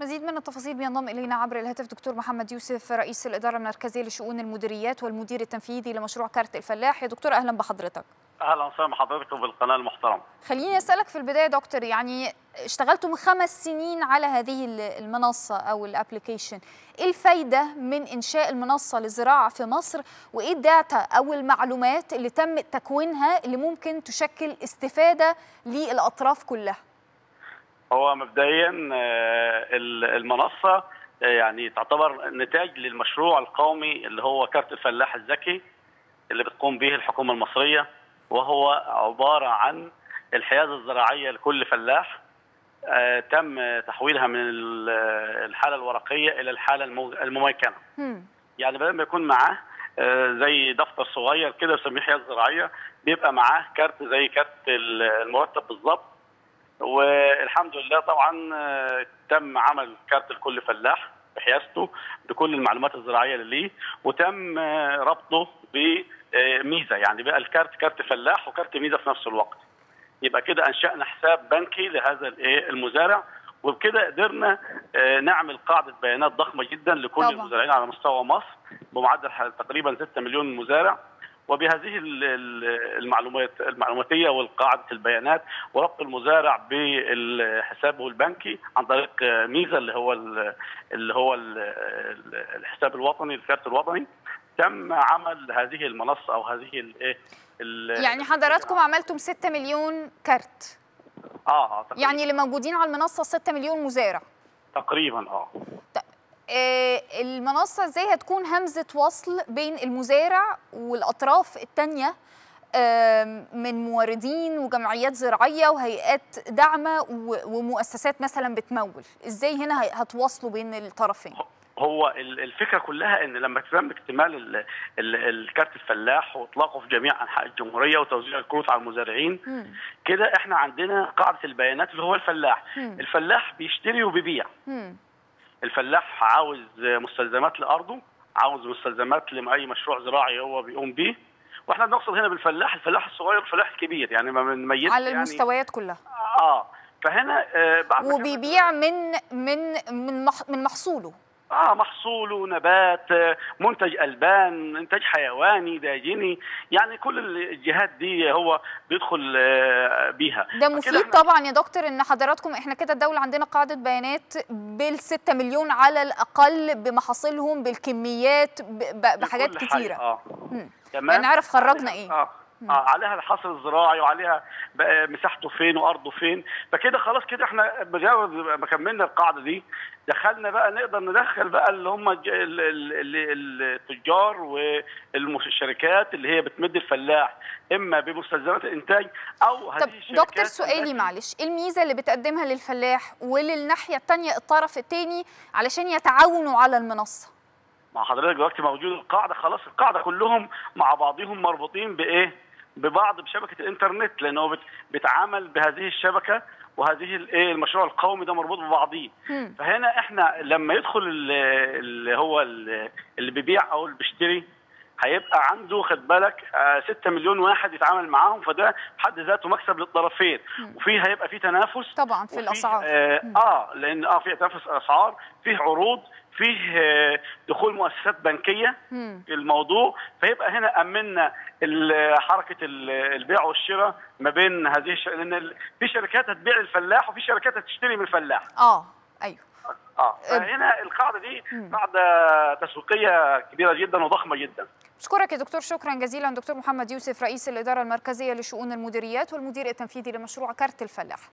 مزيد من التفاصيل بينضم الينا عبر الهاتف دكتور محمد يوسف رئيس الاداره المركزيه لشؤون المديريات والمدير التنفيذي لمشروع كارت الفلاح يا دكتور اهلا بحضرتك اهلا وسهلا بحضرتك وبالقناه المحترمه خليني اسالك في البدايه دكتور يعني اشتغلتم خمس سنين على هذه المنصه او الابلكيشن ايه الفايده من انشاء المنصه للزراعه في مصر وايه الداتا او المعلومات اللي تم تكوينها اللي ممكن تشكل استفاده للاطراف كلها هو مبدئيا المنصه يعني تعتبر نتاج للمشروع القومي اللي هو كارت الفلاح الذكي اللي بتقوم به الحكومه المصريه وهو عباره عن الحيازه الزراعيه لكل فلاح تم تحويلها من الحاله الورقيه الى الحاله المميكنه. يعني بدل ما يكون معاه زي دفتر صغير كده بنسميه حيازه زراعيه بيبقى معاه كارت زي كارت المرتب بالظبط والحمد لله طبعا تم عمل كارت لكل فلاح بحيازته بكل المعلومات الزراعيه اللي ليه وتم ربطه بميزه يعني بقى الكارت كارت فلاح وكارت ميزه في نفس الوقت يبقى كده انشانا حساب بنكي لهذا المزارع وبكده قدرنا نعمل قاعده بيانات ضخمه جدا لكل طبعا. المزارعين على مستوى مصر بمعدل تقريبا 6 مليون مزارع وبهذه المعلومات المعلوماتيه والقاعده البيانات وربط المزارع بحسابه البنكي عن طريق ميزه اللي هو اللي هو الحساب الوطني الكارت الوطني تم عمل هذه المنصه او هذه الايه يعني حضراتكم عملتم 6 مليون كارت اه تقريبا. يعني اللي موجودين على المنصه 6 مليون مزارع تقريبا اه المنصة ازاي هتكون همزة وصل بين المزارع والأطراف التانية من موردين وجمعيات زراعية وهيئات داعمة ومؤسسات مثلا بتمول ازاي هنا هتواصلوا بين الطرفين هو الفكره كلها ان لما تم اكتمال الكارت الفلاح واطلاقه في جميع انحاء الجمهوريه وتوزيع الكروت على المزارعين كده احنا عندنا قاعده البيانات اللي هو الفلاح مم. الفلاح بيشتري وبيبيع مم. الفلاح عاوز مستلزمات لارضه عاوز مستلزمات لاي مشروع زراعي هو بيقوم بيه واحنا بنقصد هنا بالفلاح الفلاح الصغير والفلاح الكبير يعني ما بنميز على يعني المستويات كلها اه فهنا آه بعد وبيبيع من من من من محصوله اه محصوله نبات منتج البان انتاج حيواني داجني يعني كل الجهات دي هو بيدخل بيها ده مفيد طبعا يا دكتور ان حضراتكم احنا كده الدوله عندنا قاعده بيانات بال6 مليون على الاقل بمحاصيلهم بالكميات بحاجات كتيره اه تمام يعني نعرف خرجنا ايه اه اه عليها الحصر الزراعي وعليها مساحته فين وارضه فين فكده خلاص كده احنا مجرد ما كملنا القاعده دي دخلنا بقى نقدر ندخل بقى اللي هم التجار والشركات اللي هي بتمد الفلاح اما بمستلزمات الانتاج او هذه طب الشركات دكتور سؤالي معلش ايه الميزه اللي بتقدمها للفلاح وللناحيه الثانيه الطرف الثاني علشان يتعاونوا على المنصه مع حضرتك دلوقتي موجود القاعده خلاص القاعده كلهم مع بعضهم مربوطين بايه؟ ببعض بشبكه الانترنت لانه بت... بيتعامل بهذه الشبكه وهذه الايه المشروع القومي ده مربوط ببعضيه فهنا احنا لما يدخل اللي هو اللي بيبيع او اللي بيشتري هيبقى عنده خد بالك 6 مليون واحد يتعامل معاهم فده بحد ذاته مكسب للطرفين وفيه هيبقى في تنافس طبعا في الاسعار اه, آه لان اه في تنافس اسعار فيه عروض فيه دخول مؤسسات بنكيه في الموضوع فيبقى هنا امنا حركه البيع والشراء ما بين هذه الش... لان في شركات هتبيع للفلاح وفي شركات هتشتري من الفلاح اه ايوه اه فهنا القاعده دي قاعده تسويقيه كبيره جدا وضخمه جدا اشكرك يا دكتور شكرا جزيلا دكتور محمد يوسف رئيس الاداره المركزيه لشؤون المديريات والمدير التنفيذي لمشروع كارت الفلاح